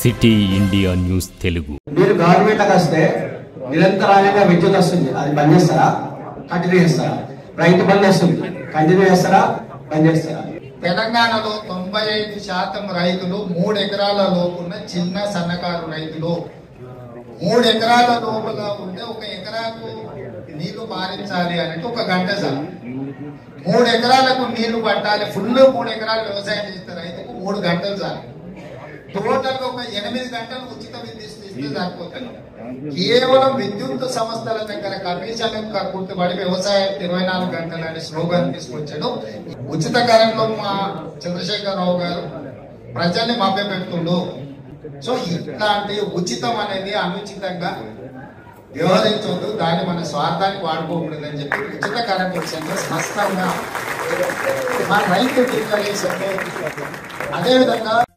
city India news Telugu మీరు గవర్నమెంట్కి వస్తే నిరంతరాయంగా విద్యుత్ వస్తుంది అది బంద్ చేస్తారా కంటిన్యూ చేస్తారా రైతు బంద్ వస్తుంది కంటిన్యూ చేస్తారా బంద్ చేస్తారా తెలంగాణలో తొంభై ఐదు శాతం రైతులు మూడు ఎకరాల లోపున్న చిన్న సన్నకారు రైతులు మూడు ఎకరాల లోపల ఉంటే ఒక ఎకరాకు నీళ్లు పారించాలి అంటే ఒక గంట చాలు మూడు ఎకరాలకు నీళ్లు పట్టాలి ఫుల్ మూడు ఎకరాలు వ్యవసాయం చేస్తే రైతుకు మూడు గంటలు చాలు టోటల్ ఒక ఎనిమిది గంటలు ఉచిత విద్యుత్ ఇస్తే సరిపోతుంది కేవలం విద్యుత్ సంస్థల దగ్గర కమిషన్ కట్టుబడి వ్యవసాయం ఇరవై నాలుగు గంటలు అనే స్లోగన్ తీసుకొచ్చాడు ఉచిత కరెంట్లో మా చంద్రశేఖరరావు గారు ప్రజల్ని మభ్యపెడుతుండు సో ఇట్లాంటి ఉచితం అనేది అనుచితంగా వ్యవహరించొద్దు దాన్ని మన స్వార్థానికి వాడుకోకూడదని చెప్పి ఉచిత కరెంట్ విషయంలో స్పష్టంగా మా రైతు డిక్లరేషన్ అదేవిధంగా